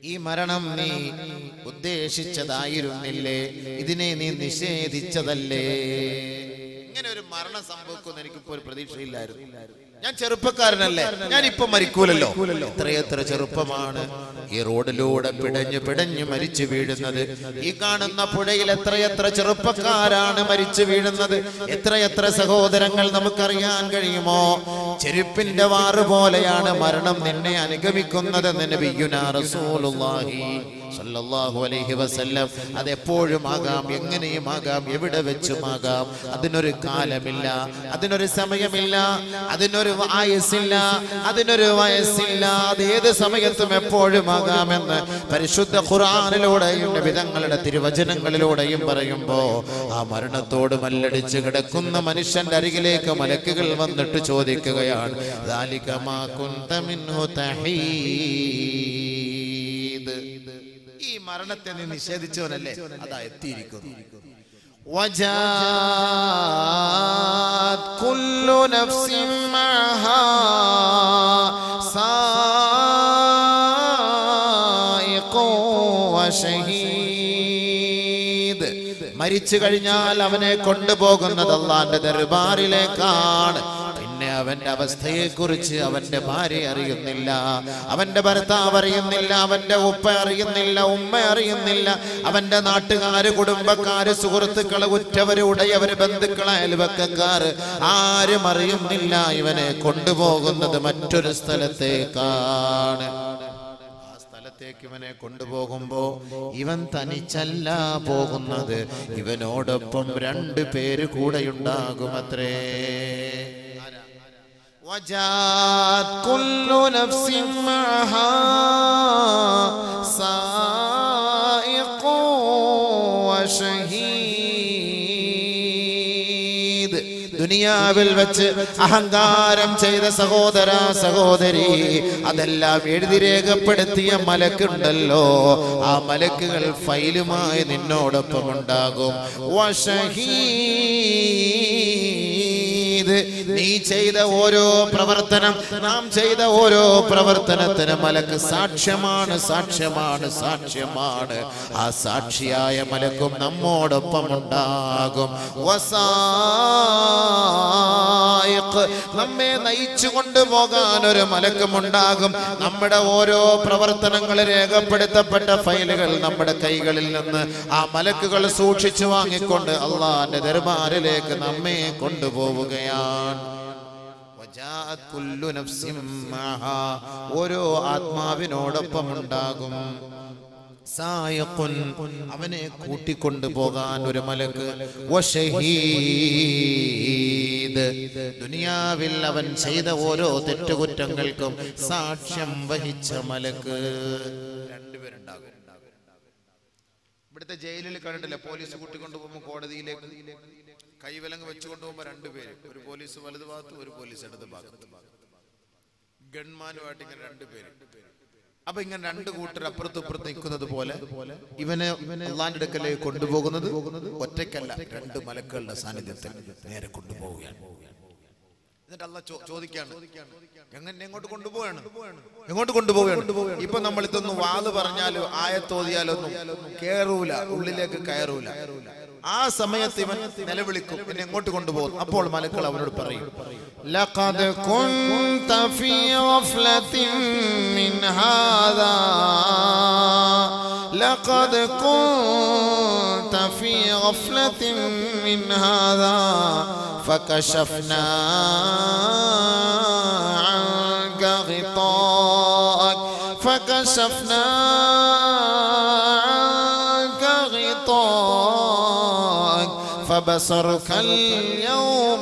ഈ മരണം നീ ഉദ്ദേശിച്ചതായിരുന്നില്ലേ ഇതിനെ നീ നിഷേധിച്ചതല്ലേ ഇങ്ങനെ ഒരു മരണം സംഭവിക്കുമെന്ന് എനിക്കിപ്പോ ഒരു പ്രതീക്ഷയില്ലായിരുന്നു ഞാൻ ചെറുപ്പക്കാരനല്ലേ ഞാൻ ഇപ്പൊ മരിക്കൂലല്ലോ എത്രയെത്ര ചെറുപ്പമാണ് ഈ റോഡിലൂടെ പിടഞ്ഞു പിടഞ്ഞു മരിച്ചു വീഴുന്നത് ഈ കാണുന്ന പുഴയിൽ എത്രയെത്ര ചെറുപ്പക്കാരാണ് മരിച്ചു വീഴുന്നത് എത്രയെത്ര സഹോദരങ്ങൾ നമുക്കറിയാൻ കഴിയുമോ ചെരുപ്പിന്റെ വാറ് പോലെയാണ് മരണം നിന്നെ അനുഗമിക്കുന്നത് നബിയുനാ റസൂലുള്ളാഹി സല്ലല്ലാഹു അലൈഹി വസല്ലം അത് എപ്പോഴും ആകാം എങ്ങനെയും ആകാം എവിടെ വെച്ചുമാകാം അതിനൊരു കാലമില്ല അതിനൊരു സമയമില്ല അതിനൊരു ആയുസില്ല അതിനൊരു വയസ്സില്ല അത് ഏത് സമയത്തും എപ്പോഴും ആകാമെന്ന് പരിശുദ്ധ ഖുർആനിലൂടെയും വിധങ്ങളുടെ തിരുവചനങ്ങളിലൂടെയും പറയുമ്പോ ആ മരണത്തോട് മല്ലടിച്ച് കിടക്കുന്ന മനുഷ്യന്റെ അരികിലേക്ക് മലക്കുകൾ വന്നിട്ട് ചോദിക്കുകയാണ് ذَلِكَ مَا كُنْتَ مِنْهُ تَحِيدٌ. ഈ മരണത്തെ നീ നിഷേധിച്ചവനല്ലേ അതാ എത്തിയിരിക്കുന്നു وجاءت كل نفس معها سائق وشهيد മരിച്ചു കഴിഞ്ഞാൽ അവനെ കൊണ്ടുപോകുന്നത് അള്ളാന്റെ ദർബാറിലേക്കാണ് പിന്നെ അവന്റെ അവസ്ഥയെ കുറിച്ച് അവന്റെ ഭാര്യ അറിയുന്നില്ല അവന്റെ ഭർത്താവ് അറിയുന്നില്ല അവന്റെ ഉപ്പ അറിയുന്നില്ല ഉമ്മ അറിയുന്നില്ല അവന്റെ നാട്ടുകാര് കുടുംബക്കാര് സുഹൃത്തുക്കള് ഉറ്റവര് ഉടയവര് ബന്ധുക്കള് അയൽവക്കക്കാര് ആരും അറിയുന്നില്ല ഇവനെ കൊണ്ടുപോകുന്നത് മറ്റൊരു സ്ഥലത്തേക്കാണ് ആ സ്ഥലത്തേക്ക് ഇവനെ കൊണ്ടുപോകുമ്പോ ഇവൻ തനിച്ചല്ല പോകുന്നത് ഇവനോടൊപ്പം രണ്ട് പേര് കൂടെയുണ്ടാകുമത്രേ وجاءت كل نفس معها سائق وشهيد ദുനിയാവിൽ വെച്ച് അഹങ്കാരം ചെയ്ത സഹോദര സഹോദരി അതെല്ലാം എഴുതി രേഖപ്പെടുത്തിയ മലക്കുണ്ടല്ലോ ആ മലക്കുകൾ ഫൈലുമായി നിന്നോടൊപ്പം ഉണ്ടാകും വശഹീദ് നീ ചെയ്ത ഓരോ പ്രവർത്തനം നാം ചെയ്ത ഓരോ പ്രവർത്തനത്തിന് മലക്ക് സാക്ഷ്യമാണ് സാക്ഷ്യമാണ് സാക്ഷ്യമാണ് ആ സാക്ഷിയായ മലക്കും നമ്മോടൊപ്പം ഉണ്ടാകും വസായിഖ് നമ്മെ നയിച്ചു കൊണ്ടുപോകാൻ ഒരു മലക്കും ഉണ്ടാകും നമ്മുടെ ഓരോ പ്രവർത്തനങ്ങൾ രേഖപ്പെടുത്തപ്പെട്ട ഫയലുകൾ നമ്മുടെ കൈകളിൽ നിന്ന് ആ മലക്കുകൾ സൂക്ഷിച്ചു വാങ്ങിക്കൊണ്ട് അള്ളാന്റെ ദർബാറിലേക്ക് നമ്മെ കൊണ്ടുപോവുകയാണ് വജാഅത് കുല്ലു നഫ്സിൻ മഅഹാ. ഓരോ ആത്മാവിനോടൊപ്പം ഉണ്ടാകും സായഖുൻ അവനെ കൂട്ടിക്കൊണ്ടു പോകാൻ ഒരു മലക്ക് വശഹീദ് ദുനിയാവിൽ അവൻ ചെയ്ത ഓരോ തെറ്റുകുറ്റങ്ങൾക്കും സാക്ഷ്യം വഹിച്ച മലക്ക് രണ്ടുപേരുണ്ടാകും ഇവിടുത്തെ ജയിലിൽ കണ്ടിട്ടില്ല പോലീസ് കൂട്ടിക്കൊണ്ടുപോകുമ്പോൾ കോടതിയിലേക്ക് കൈവിലങ്ങ് വെച്ചുകൊണ്ട് പോകുമ്പോൾ രണ്ടുപേര് ഒരു പോലീസ് വലതു ഭാഗത്ത് ഒരു പോലീസ് ഇടത് ഭാഗത്ത് ഗൺമാനുമായിട്ട് ഇങ്ങനെ രണ്ടുപേര് അപ്പൊ ഇങ്ങനെ രണ്ട് കൂട്ടർ അപ്പുറത്തും ഇപ്പുറത്ത് നിൽക്കുന്നത് പോലെ ഇവനെ അള്ളാന്റെ അടുക്കലേക്ക് കൊണ്ടുപോകുന്നത് ഒറ്റയ്ക്കല്ല രണ്ട് മലക്കുകളുടെ സാന്നിധ്യത്തിൽ നേരെ കൊണ്ടുപോവുകയാണ് എന്നിട്ട് അല്ല ചോദിക്കാണ് എങ്ങനെ എങ്ങോട്ട് കൊണ്ടുപോവാണ് എങ്ങോട്ട് കൊണ്ടുപോവുകയാണ് ഇപ്പൊ നമ്മൾ ഇതൊന്നും വാത് പറഞ്ഞാലോ ആയത്തോതിയാലൊന്നും കേറൂല ഉള്ളിലേക്ക് കയറൂല ആ സമയത്ത് ഇവൻ നിലവിളിക്കും എന്നെ എങ്ങോട്ട് കൊണ്ടുപോകും അപ്പോൾ മലക്കൾ അവനോട് പറയും لقد كنت في غفلة من هذا لقد كنت في غفلة من هذا فكشفنا عنك غطاءك فكشفنا عنك غطاءك فبصرك اليوم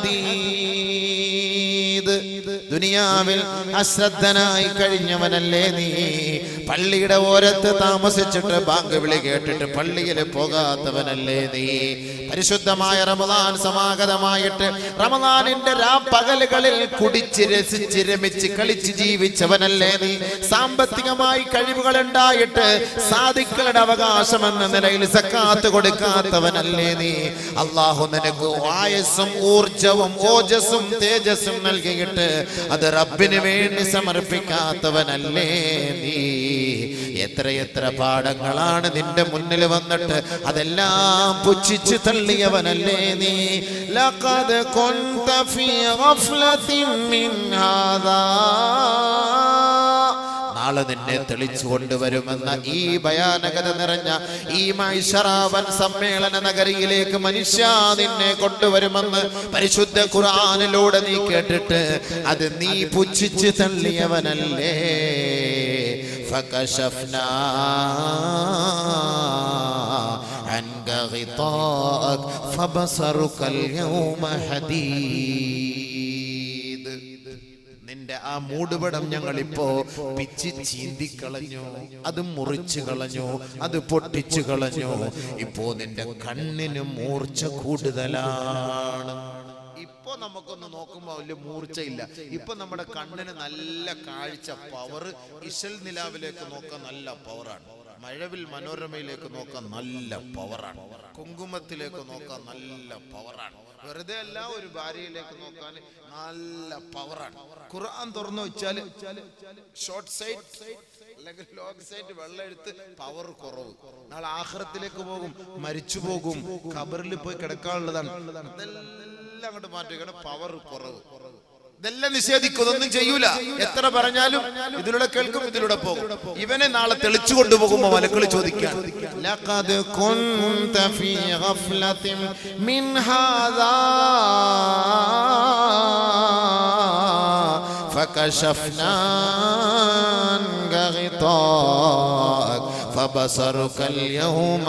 حديد ദുനിയാവിൽ അശ്രദ്ധനായി കഴിഞ്ഞവനല്ലേ നീ പള്ളിയുടെ ഓരത്ത് താമസിച്ചിട്ട് ബാങ്ക് വിളി കേട്ടിട്ട് പള്ളിയിൽ പോകാത്തവനല്ലേ നീ പരിശുദ്ധമായ റമദാൻ സമാഗതമായിട്ട് റമദാനിന്റെ രാപ്പകലുകളിൽ കുടിച്ച് രസിച്ച് രമിച്ച് കളിച്ച് ജീവിച്ചവനല്ലേ നീ സാമ്പത്തികമായി കഴിവുകൾ ഉണ്ടായിട്ട് സാധിക്കളുടെ അവകാശം എന്ന നിലയിൽ സക്കാത്ത് കൊടുക്കാത്തവനല്ലേ നീ അള്ളാഹു നിനക്ക് ആയസ്സും ഊർജവും ഓജസ്സും തേജസ്സും നൽകിയിട്ട് അത് റബ്ബിന് വേണ്ടി സമർപ്പിക്കാത്തവനല്ലേ നീ എത്രയെത്ര പാഠങ്ങളാണ് നിന്റെ മുന്നിൽ വന്നിട്ട് അതെല്ലാം പുച്ഛിച്ച് തള്ളിയവനല്ലേ നീ ലഖദ് കുന്ത ഫീ ഗഫ്ലത്തിൻ മിൻ ഹാദാ നാളെ നിന്നെ തെളിച്ചു കൊണ്ടുവരുമെന്ന ഈ ഭയാനകത നിറഞ്ഞ ഈ മൈഷറാവൻ സമ്മേളന നഗരിയിലേക്ക് മനുഷ്യ നിന്നെ കൊണ്ടുവരുമെന്ന് പരിശുദ്ധ ഖുർആനിലൂടെ നീ കേട്ടിട്ട് അത് നീ പുച്ഛിച്ച് തള്ളിയവനല്ലേ فكشفنا عنك غطاءك فبصرك اليوم حديد നിന്റെ ആ മൂടുപടം ഞങ്ങൾ ഇപ്പോ പിച്ചി ചീന്തിക്കളഞ്ഞു അത് മുറിച്ചു കളഞ്ഞു അത് പൊട്ടിച്ചു കളഞ്ഞു ഇപ്പോ നിന്റെ കണ്ണിന് മൂർച്ച കൂടുതലാണ് ഇപ്പൊ നമുക്കൊന്ന് നോക്കുമ്പോ വലിയ മൂർച്ചയില്ല ഇപ്പൊ നമ്മുടെ കണ്ണിന് നല്ല കാഴ്ച പവർ ഇശൽ നിലാവിലേക്ക് നോക്കാൻ നല്ല പവറാണ് മഴവിൽ മനോരമയിലേക്ക് നോക്കാൻ നല്ല പവറാണ് കുങ്കുമത്തിലേക്ക് നോക്കാൻ നല്ല പവറാണ് വെറുതെ അല്ല ഒരു ഭാര്യയിലേക്ക് നോക്കാൻ നല്ല പവറാണ് ഖുർആൻ തുറന്നു വെച്ചാൽ ഷോർട്ട് സൈറ്റ് അല്ലെങ്കിൽ ലോങ് സൈറ്റ് വെള്ളം എടുത്ത് പവർ കുറവ് നാളെ ആഹ്റത്തിലേക്ക് പോകും മരിച്ചു പോകും ഖബറിൽ പോയി കിടക്കാനുള്ളതാണ് അതെല്ലാം അങ്ങോട്ട് മാറ്റുകയാണ് പവർ കുറവ് ഇതെല്ലാം നിഷേധിക്കും ഇതൊന്നും ചെയ്യൂല എത്ര പറഞ്ഞാലും ഇതിലൂടെ കേൾക്കും ഇതിലൂടെ പോകും ഇവനെ നാളെ തെളിച്ചു കൊണ്ടുപോകുമ്പോ മലക്കൾ ചോദിക്കാൻ ലഖദ് കുന്ത ഫീ ഗഫ്ലത്തിൻ മിൻ ഹാദാ فكشفنا عنك غطاءك فبصرك اليوم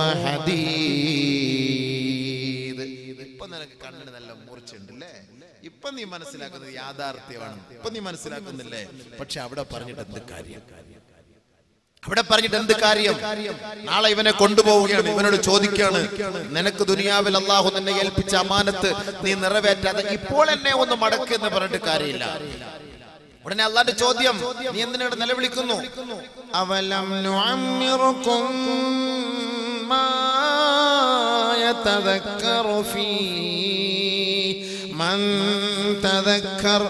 حديد ഇപ്പൊ നിനക്ക് കണ്ണിന് നല്ല മൂർച്ചയുണ്ട് അല്ലേ ഇപ്പൊ നീ മനസ്സിലാക്കുന്നത് യാഥാർത്ഥ്യമാണ് ഇപ്പൊ നീ മനസ്സിലാക്കുന്നില്ലേ പക്ഷെ അവിടെ പറഞ്ഞിട്ട് എന്ത് കാര്യം അവിടെ പറഞ്ഞിട്ട് എന്ത് കാര്യം നാളെ ഇവനെ കൊണ്ടുപോവുകയാണ് ഇവനോട് ചോദിക്കാണ് നിനക്ക് ദുനിയാവിൽ അള്ളാഹു നിന്നെ ഏൽപ്പിച്ച അമാനത്ത് നീ നിറവേറ്റാതെ ഇപ്പോൾ എന്നെ ഒന്ന് മടക്ക് എന്ന് പറഞ്ഞിട്ട് കാര്യമില്ല ഉടനെ അള്ളാന്റെ ചോദ്യം നീ എന്തിനാണ് നിലവിളിക്കുന്നു അവലം നുഅമ്മിറുക്കും മാ യതദക്കറു ഫീ من تذكر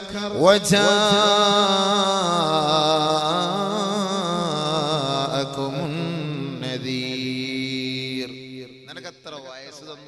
وجاءكم النذير നിനക്ക് എത്ര വയസ്സ് തന്നു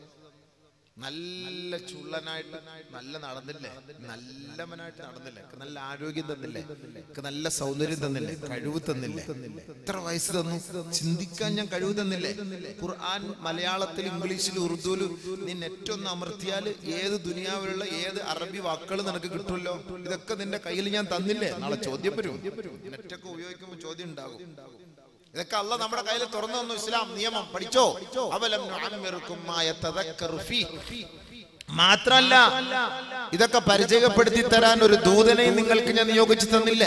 നല്ല ചുള്ളനായിട്ട് നല്ല നടന്നില്ലേ നല്ലവനായിട്ട് നടന്നില്ലേ എനിക്ക് നല്ല ആരോഗ്യം തന്നില്ലേ എനിക്ക് നല്ല സൗന്ദര്യം തന്നില്ലേ കഴിവ് തന്നില്ലേ എത്ര വയസ്സ് തന്നു ചിന്തിക്കാൻ ഞാൻ കഴിവ് തന്നില്ലേ ഖുർആൻ മലയാളത്തിൽ ഇംഗ്ലീഷിൽ ഉറുദുവിൽ നീ നെറ്റ് ഒന്ന് അമർത്തിയാൽ ഏത് ദുനിയാവിലുള്ള ഏത് അറബി വാക്കുകൾ നിനക്ക് കിട്ടുമല്ലോ ഇതൊക്കെ നിന്റെ കയ്യിൽ ഞാൻ തന്നില്ലേ നാളെ ചോദ്യം വരും നെറ്റൊക്കെ ഉപയോഗിക്കുമ്പോൾ ചോദ്യം ഉണ്ടാകും ഇതൊക്കെ അല്ല നമ്മുടെ കയ്യിൽ തുറന്നു തന്നു ഇസ്ലാം നിയമം പഠിച്ചോ അവലം നുഅമ്മിറുക്കും മാ യതദക്കറു ഫീ. മാത്രല്ല ഇതൊക്കെ പരിചയപ്പെടുത്തി തരാൻ ഒരു ദൂതനെ നിങ്ങൾക്ക് ഞാൻ നിയോഗിച്ചു തന്നില്ലേ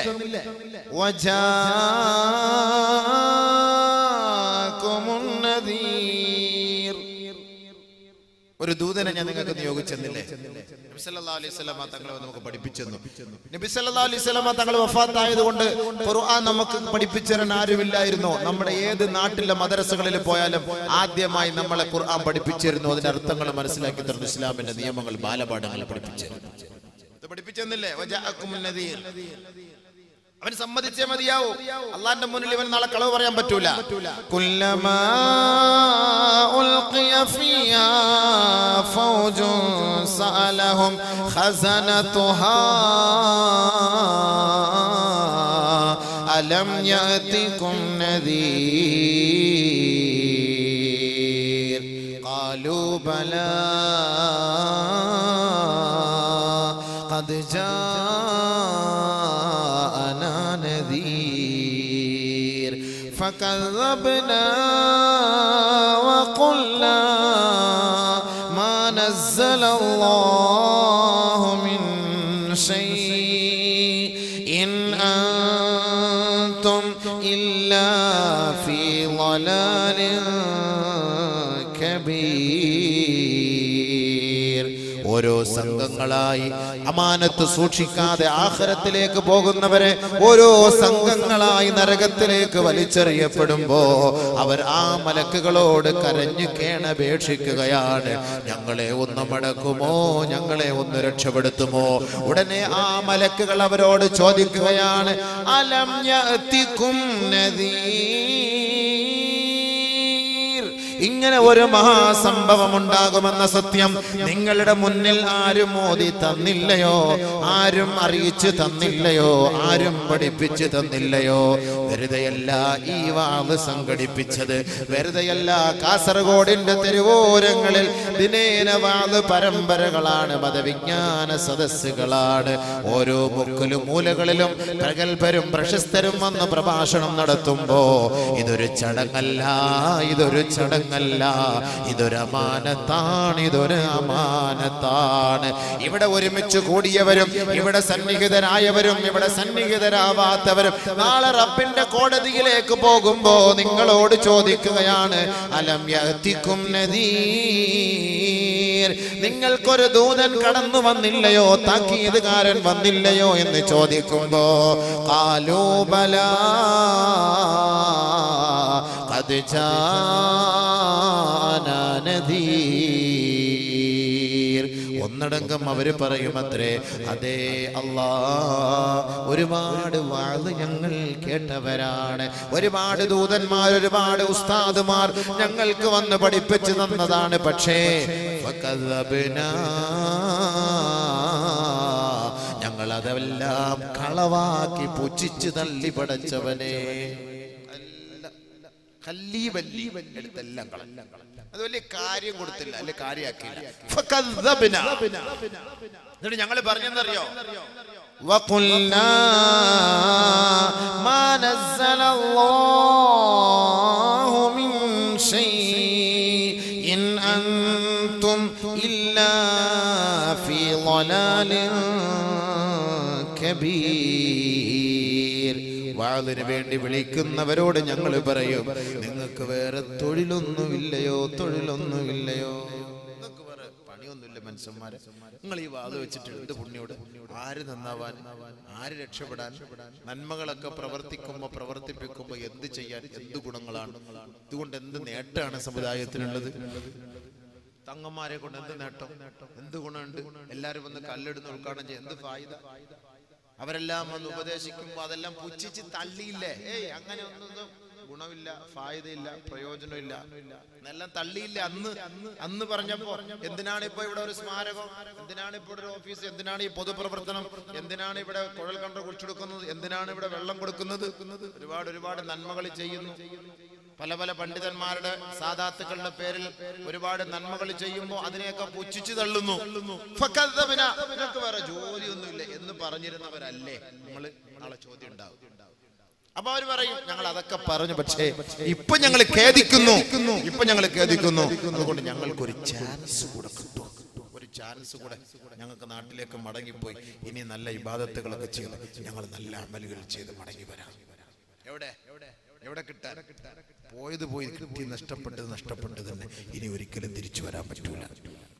വജാഅകുമുൻ നദീർ. ഒരു ദൂതനെ ഞാൻ നിങ്ങൾക്ക് നിയോഗിച്ചെന്നില്ലേ നബി സല്ലല്ലാഹു അലൈഹി വസല്ലമ തങ്ങളെ നമുക്ക് പഠിപ്പിച്ചെന്നു നബി സല്ലല്ലാഹു അലൈഹി വസല്ലമ തങ്ങൾ വഫാത്തായത് കൊണ്ട് ഖുർആൻ നമുക്ക് പഠിപ്പിച്ചു തരാൻ ആരുമില്ലായിരുന്നു നമ്മുടെ ഏത് നാട്ടിലെ മദ്രസകളിൽ പോയാലും ആദ്യമായി നമ്മളെ ഖുർആൻ പഠിപ്പിച്ചിരുന്നു അതിന്റെ അർത്ഥങ്ങൾ മനസ്സിലാക്കി തരുന്നു ഇസ്ലാമിന്റെ നിയമങ്ങൾ ബാലപാഠങ്ങൾ പഠിപ്പിച്ചിരുന്നു ഇത് പഠിപ്പിച്ചെന്നില്ലേ വജാഅക്കുമുൻ നദീർ. അവൻ സമ്മതിച്ചേ മതിയാവൂ അള്ളാന്റെ മുന്നിൽ ഇവൻ നാളെ കളവ് പറയാൻ പറ്റൂല കുല്ലമാ ഉൽഖിയ ഫിയാ ഫൗജുൻ സഅലഹും ഖസനതുഹാ അലം യഅതികും നദീർ ഖാലൂ ബലാ قد جاءنا نذير فكذبنا وقلنا ما نزل الله من شيء إن أنتم إلا في ضلال كبير ഓരോ സംഘങ്ങളായി അമാനത്ത് സൂക്ഷിക്കാതെ ആഖിറത്തിലേക്ക് പോകുന്നവരെ ഓരോ സംഘങ്ങളായി നരകത്തിലേക്ക് വലിച്ചെറിയപ്പെടുമ്പോ അവർ ആ മലക്കുകളോട് കരഞ്ഞു കേണപേക്ഷിക്കുകയാണ് ഞങ്ങളെ ഒന്ന് മടക്കുമോ ഞങ്ങളെ ഒന്ന് രക്ഷപ്പെടുത്തുമോ ഉടനെ ആ മലക്കുകൾ അവരോട് ചോദിക്കുകയാണ് അലം യഅതികും നദീർ ഇങ്ങനെ ഒരു മഹാസംഭവം ഉണ്ടാകുമെന്ന സത്യം നിങ്ങളുടെ മുന്നിൽ ആരും മോദി തന്നില്ലയോ ആരും അറിയിച്ചു തന്നില്ലയോ ആരും പഠിപ്പിച്ചു തന്നില്ലയോ വെറുതെയല്ല ഈ വാവ് സംഘടിപ്പിച്ചത് വെറുതെയല്ല കാസർഗോഡിന്റെ തെരുവോരങ്ങളിൽ ദിനേന വാത് പരമ്പരകളാണ് മതവിജ്ഞാന സദസ്സുകളാണ് ഓരോ മുക്കിലും മൂലകളിലും പ്രഗത്ഭരും പ്രശസ്തരും വന്ന് പ്രഭാഷണം നടത്തുമ്പോ ഇതൊരു ചടങ്ങല്ല ഇതൊരു ചടങ്ങല്ല ഇതൊരു അമാനത്താണ് ഇതൊരു അമാനത്താണ് ഇവിടെ ഒരുമിച്ച് കൂടിയവരും ഇവിടെ സന്നിഹിതരായവരും ഇവിടെ സന്നിഹിതരാവാത്തവരും നാളെ റബ്ബിന്റെ കോടതിയിലേക്ക് പോകുമ്പോ നിങ്ങളോട് ചോദിക്കുകയാണ് അലം യത്തിക്കും നദീർ നിങ്ങൾക്കൊരു ദൂതൻ കടന്നു വന്നില്ലയോ താക്കീതുകാരൻ വന്നില്ലയോ എന്ന് ചോദിക്കുമ്പോ കാലൂബല قد جاءنا نذير ഒന്നടങ്കം അവര് പറയുമത്രേ അതേ അല്ലാ ഒരുപാട് വാഴ് ഞങ്ങൾ കേട്ടവരാണ് ഒരുപാട് ദൂതന്മാർ ഒരുപാട് ഉസ്താദുമാർ ഞങ്ങൾക്ക് വന്ന് പഠിപ്പിച്ചു തന്നതാണ് പക്ഷേ ഫകദബ്നാ. ഞങ്ങൾ അതെല്ലാം കളവാക്കി പുച്ഛിച്ചു തള്ളി പടച്ചവനെ കല്ലീബല്ലി എടുത്തെല്ലാം കളഞ്ഞു അത് വലിയ കാര്യം കൊടുത്തില്ല അല്ലെ കാര്യമാക്കിയില്ല ഫകദ്ദബ്ന. എന്നിട്ട് ഞങ്ങൾ പറഞ്ഞെന്നറിയോ وقلنا ما نزل الله من شيء إن أنتم إلا في ضلال كبير വാളിന് വേണ്ടി വിളിക്കുന്നവരോട് ഞങ്ങൾ പറയും നിങ്ങൾക്ക് വേറെ തൊഴിലൊന്നുമില്ലയോ തൊഴിലൊന്നുമില്ലയോ നിങ്ങൾക്ക് വേറെ പണിയൊന്നുമില്ല മനുഷ്യന്മാരെ നിങ്ങൾ ഈ വാത് വെച്ചിട്ട് എന്ത് പുണ്യോട് ആര് നന്നാവാൻ ആര് രക്ഷപ്പെടാൻ നന്മകളൊക്കെ പ്രവർത്തിക്കുമ്പോ പ്രവർത്തിപ്പിക്കുമ്പോ എന്ത് ചെയ്യാൻ എന്ത് ഗുണങ്ങളാണ് ഇതുകൊണ്ട് എന്ത് നേട്ടമാണ് സമുദായത്തിനുള്ളത് തങ്ങന്മാരെ കൊണ്ട് എന്ത് നേട്ടം എന്ത് ഗുണമുണ്ട് എല്ലാരും വന്ന് കല്ലെടുന്ന് ഉദ്ഘാടനം ചെയ്യും എന്ത് ഫായിദ അവരെല്ലാം വന്ന് ഉപദേശിക്കുമ്പോ അതെല്ലാം പുച്ഛിച്ച് തള്ളിയില്ലേ ഏയ് അങ്ങനെ ഒന്നും ഗുണമില്ല ഫായതയില്ല പ്രയോജനമില്ല എന്നെല്ലാം തള്ളിയില്ല അന്ന് അന്ന് പറഞ്ഞപ്പോ എന്തിനാണ് ഇപ്പൊ ഇവിടെ ഒരു സ്മാരകം എന്തിനാണ് ഇപ്പോൾ ഒരു ഓഫീസ് എന്തിനാണ് ഈ പൊതുപ്രവർത്തനം എന്തിനാണ് ഇവിടെ കുഴൽ കണ്ട കുടിച്ചെടുക്കുന്നത് എന്തിനാണ് ഇവിടെ വെള്ളം കൊടുക്കുന്നത് ഒരുപാട് ഒരുപാട് നന്മകൾ ചെയ്യുന്നു പല പല പണ്ഡിതന്മാരുടെ സാധാത്തുക്കളുടെ പേരിൽ ഒരുപാട് നന്മകൾ ചെയ്യുമ്പോൾ അതിനെയൊക്കെ പുച്ഛിച്ചു തള്ളുന്നു ഫക്കദ്ദബിന. നിനക്ക് വേറെ ജോലിയൊന്നുമില്ല എന്ന് പറഞ്ഞിരുന്നവരല്ലേ നമ്മള് നാളെ ചോദ്യം ഉണ്ടാവും അപ്പൊ അവര് പറയും ഞങ്ങൾ അതൊക്കെ പറഞ്ഞു പക്ഷേ ഇപ്പൊ ഞങ്ങൾ ഖേദിക്കുന്നു ഇപ്പൊ ഞങ്ങൾ ഖേദിക്കുന്നു അതുകൊണ്ട് ഞങ്ങൾക്ക് ഒരു ചാൻസ് കൂടെ കിട്ടും ഒരു ചാൻസ് കൂടെ ഞങ്ങൾക്ക് നാട്ടിലേക്ക് മടങ്ങിപ്പോയി ഇനി നല്ല ഇബാദത്തുകളൊക്കെ ചെയ്ത് ഞങ്ങൾ നല്ല അമലുകൾ ചെയ്ത് മടങ്ങി വരാം എവിടെ എവിടെ കിട്ടാൻ പോയത് പോയി കിട്ടി നഷ്ടപ്പെട്ടത് നഷ്ടപ്പെട്ടത് തന്നെ ഇനി ഒരിക്കലും തിരിച്ചു വരാൻ പറ്റൂല